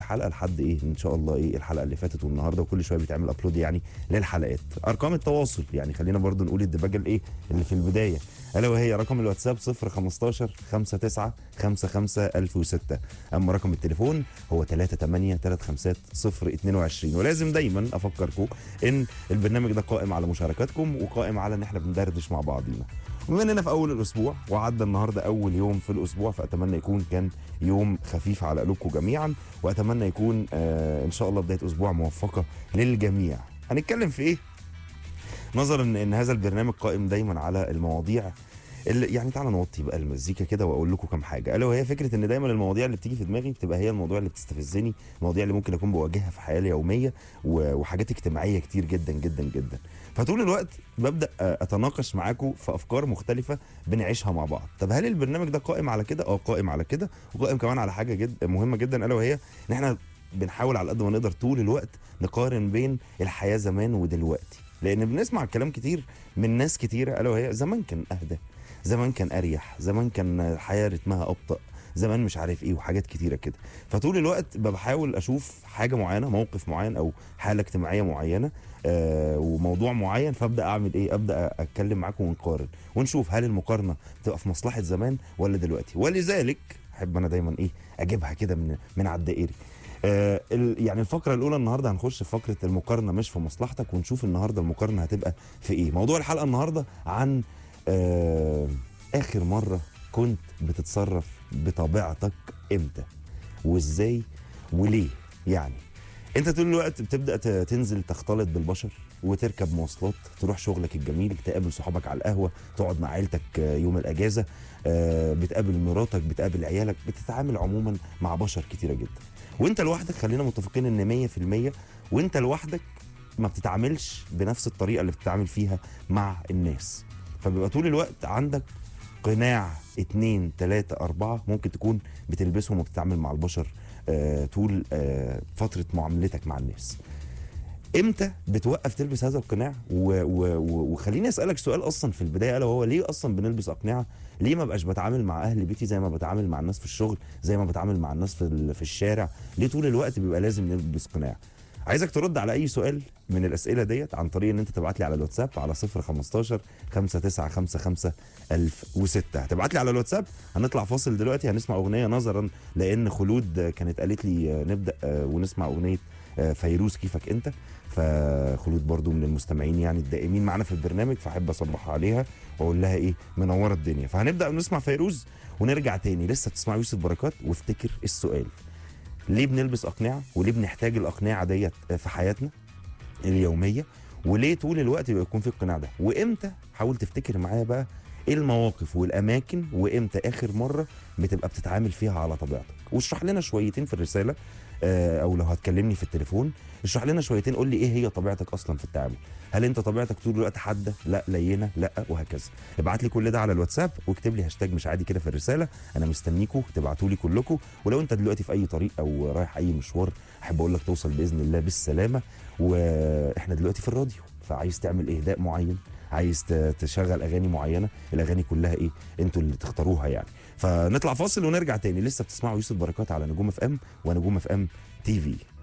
حلقه لحد ايه ان شاء الله ايه الحلقه اللي فاتت والنهارده وكل شويه بيتعمل ابلود يعني للحلقات ارقام التواصل يعني خلينا برضو نقول الدباجه الايه اللي في البدايه الا وهي رقم الواتساب 015 59 55 1006 اما رقم التليفون هو 38 35 022 ولازم دايما افكركم ان البرنامج ده قائم على مشاركاتكم وقائم على ان احنا بندردش مع بعضينا بما اننا في اول الاسبوع وعدى النهارده اول يوم في الاسبوع فاتمنى يكون كان يوم خفيف على قلوبكم جميعا واتمنى يكون آه ان شاء الله بدايه اسبوع موفقه للجميع هنتكلم في ايه نظرا ان هذا البرنامج قائم دايما على المواضيع اللي يعني تعالى نوطي بقى المزيكا كده واقول لكم كام حاجه الا وهي فكره ان دايما المواضيع اللي بتيجي في دماغي بتبقى هي المواضيع اللي بتستفزني المواضيع اللي ممكن اكون بواجهها في حياتي اليوميه و- وحاجات اجتماعيه كتير جدا جدا جدا فطول الوقت ببدا اتناقش معاكم في افكار مختلفه بنعيشها مع بعض طب هل البرنامج ده قائم على كده اه قائم على كده وقائم كمان على حاجه جد مهمه جدا الا وهي ان احنا بنحاول على قد ما نقدر طول الوقت نقارن بين الحياه زمان ودلوقتي لان بنسمع كلام كتير من ناس كتيره الا وهي زمان كان اهدى زمان كان اريح زمان كان الحياه رتمها ابطا زمان مش عارف ايه وحاجات كتيره كده فطول الوقت بحاول اشوف حاجه معينه موقف معين او حاله اجتماعيه معينه آه وموضوع معين فابدا اعمل ايه ابدا اتكلم معاكم ونقارن ونشوف هل المقارنه تبقى في مصلحه زمان ولا دلوقتي ولذلك احب انا دايما ايه اجيبها كده من من على الدائري آه ال- يعني الفقره الاولى النهارده هنخش في فقره المقارنه مش في مصلحتك ونشوف النهارده المقارنه هتبقى في ايه موضوع الحلقه النهارده عن آه اخر مره كنت بتتصرف بطبيعتك امتى وازاي وليه يعني انت طول الوقت بتبدا ت- تنزل تختلط بالبشر وتركب مواصلات تروح شغلك الجميل تقابل صحابك على القهوه تقعد مع عيلتك آه، يوم الاجازه آه، بتقابل مراتك بتقابل عيالك بتتعامل عموما مع بشر كتيره جدا وانت لوحدك خلينا متفقين ان 100% وانت لوحدك ما بتتعاملش بنفس الطريقه اللي بتتعامل فيها مع الناس فبيبقى طول الوقت عندك قناع اتنين تلاتة أربعة ممكن تكون بتلبسهم وبتتعامل مع البشر آه طول آه فترة معاملتك مع الناس امتى بتوقف تلبس هذا القناع و- و- و- وخليني اسالك سؤال اصلا في البدايه الا وهو ليه اصلا بنلبس اقنعه ليه ما بقاش بتعامل مع اهل بيتي زي ما بتعامل مع الناس في الشغل زي ما بتعامل مع الناس في ال- في الشارع ليه طول الوقت بيبقى لازم نلبس قناع عايزك ترد على اي سؤال من الاسئله ديت عن طريق ان انت تبعت لي على الواتساب على 015 5955 1006 هتبعت لي على الواتساب هنطلع فاصل دلوقتي هنسمع اغنيه نظرا لان خلود كانت قالت لي نبدا ونسمع اغنيه فيروز كيفك انت فخلود برضو من المستمعين يعني الدائمين معانا في البرنامج فاحب اصبح عليها واقول لها ايه منوره الدنيا فهنبدا نسمع فيروز ونرجع تاني لسه بتسمع يوسف بركات وافتكر السؤال ليه بنلبس اقنعه وليه بنحتاج الاقنعه ديت في حياتنا اليوميه وليه طول الوقت بيكون في القناع ده وامتى حاول تفتكر معايا بقى ايه المواقف والاماكن وامتى اخر مره بتبقى بتتعامل فيها على طبيعتك واشرح لنا شويتين في الرساله آه، او لو هتكلمني في التليفون اشرح لنا شويتين قول لي ايه هي طبيعتك اصلا في التعامل هل انت طبيعتك طول الوقت حاده لا لينه لا وهكذا ابعت لي كل ده على الواتساب واكتب لي هاشتاج مش عادي كده في الرساله انا مستنيكوا تبعتوا لي كلكم ولو انت دلوقتي في اي طريق او رايح اي مشوار احب اقول لك توصل باذن الله بالسلامه واحنا دلوقتي في الراديو فعايز تعمل اهداء معين عايز ت- تشغل اغاني معينه الاغاني كلها ايه انتوا اللي تختاروها يعني فنطلع فاصل ونرجع تاني لسه بتسمعوا يوسف بركات على نجوم اف ام ونجوم اف ام تي في